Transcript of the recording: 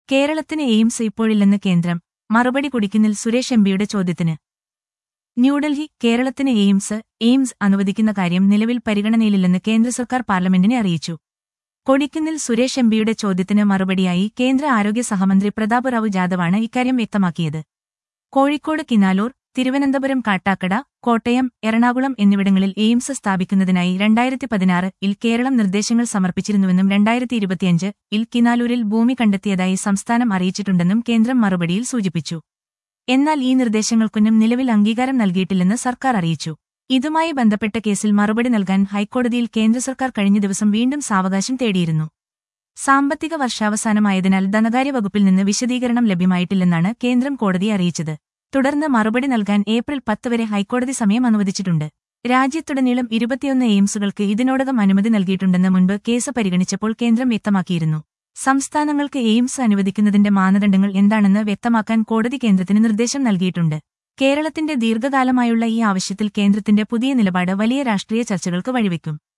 കേരളത്തിന് എയിംസ് ഇപ്പോഴില്ലെന്ന് കേന്ദ്രം മറുപടി കുടിക്കുന്നിൽ സുരേഷ് എംപിയുടെ ചോദ്യത്തിന് ന്യൂഡൽഹി കേരളത്തിന് എയിംസ് എയിംസ് അനുവദിക്കുന്ന കാര്യം നിലവിൽ പരിഗണനയിലില്ലെന്ന് കേന്ദ്ര സർക്കാർ പാർലമെന്റിനെ അറിയിച്ചു കൊടിക്കുന്നിൽ സുരേഷ് എംപിയുടെ ചോദ്യത്തിന് മറുപടിയായി കേന്ദ്ര ആരോഗ്യ സഹമന്ത്രി പ്രതാപ് റാവു ജാദവാണ് ഇക്കാര്യം വ്യക്തമാക്കിയത് കോഴിക്കോട് കിനാലൂർ തിരുവനന്തപുരം കാട്ടാക്കട കോട്ടയം എറണാകുളം എന്നിവിടങ്ങളിൽ എയിംസ് സ്ഥാപിക്കുന്നതിനായി രണ്ടായിരത്തി പതിനാറ് ഇൽ കേരളം നിർദ്ദേശങ്ങൾ സമർപ്പിച്ചിരുന്നുവെന്നും രണ്ടായിരത്തി ഇരുപത്തിയഞ്ച് ഇൽ കിനാലൂരിൽ ഭൂമി കണ്ടെത്തിയതായി സംസ്ഥാനം അറിയിച്ചിട്ടുണ്ടെന്നും കേന്ദ്രം മറുപടിയിൽ സൂചിപ്പിച്ചു എന്നാൽ ഈ നിർദ്ദേശങ്ങൾക്കൊന്നും നിലവിൽ അംഗീകാരം നൽകിയിട്ടില്ലെന്ന് സർക്കാർ അറിയിച്ചു ഇതുമായി ബന്ധപ്പെട്ട കേസിൽ മറുപടി നൽകാൻ ഹൈക്കോടതിയിൽ കേന്ദ്ര സർക്കാർ കഴിഞ്ഞ ദിവസം വീണ്ടും സാവകാശം തേടിയിരുന്നു സാമ്പത്തിക വർഷാവസാനമായതിനാൽ ധനകാര്യ വകുപ്പിൽ നിന്ന് വിശദീകരണം ലഭ്യമായിട്ടില്ലെന്നാണ് കേന്ദ്രം കോടതിയെ അറിയിച്ചത് തുടർന്ന് മറുപടി നൽകാൻ ഏപ്രിൽ പത്ത് വരെ ഹൈക്കോടതി സമയം അനുവദിച്ചിട്ടുണ്ട് രാജ്യത്തുടനീളം ഇരുപത്തിയൊന്ന് എയിംസുകൾക്ക് ഇതിനോടകം അനുമതി നൽകിയിട്ടുണ്ടെന്ന് മുൻപ് കേസ് പരിഗണിച്ചപ്പോൾ കേന്ദ്രം വ്യക്തമാക്കിയിരുന്നു സംസ്ഥാനങ്ങൾക്ക് എയിംസ് അനുവദിക്കുന്നതിന്റെ മാനദണ്ഡങ്ങൾ എന്താണെന്ന് വ്യക്തമാക്കാൻ കോടതി കേന്ദ്രത്തിന് നിർദ്ദേശം നൽകിയിട്ടുണ്ട് കേരളത്തിന്റെ ദീർഘകാലമായുള്ള ഈ ആവശ്യത്തിൽ കേന്ദ്രത്തിന്റെ പുതിയ നിലപാട് വലിയ രാഷ്ട്രീയ ചർച്ചകൾക്ക് വഴിവെക്കും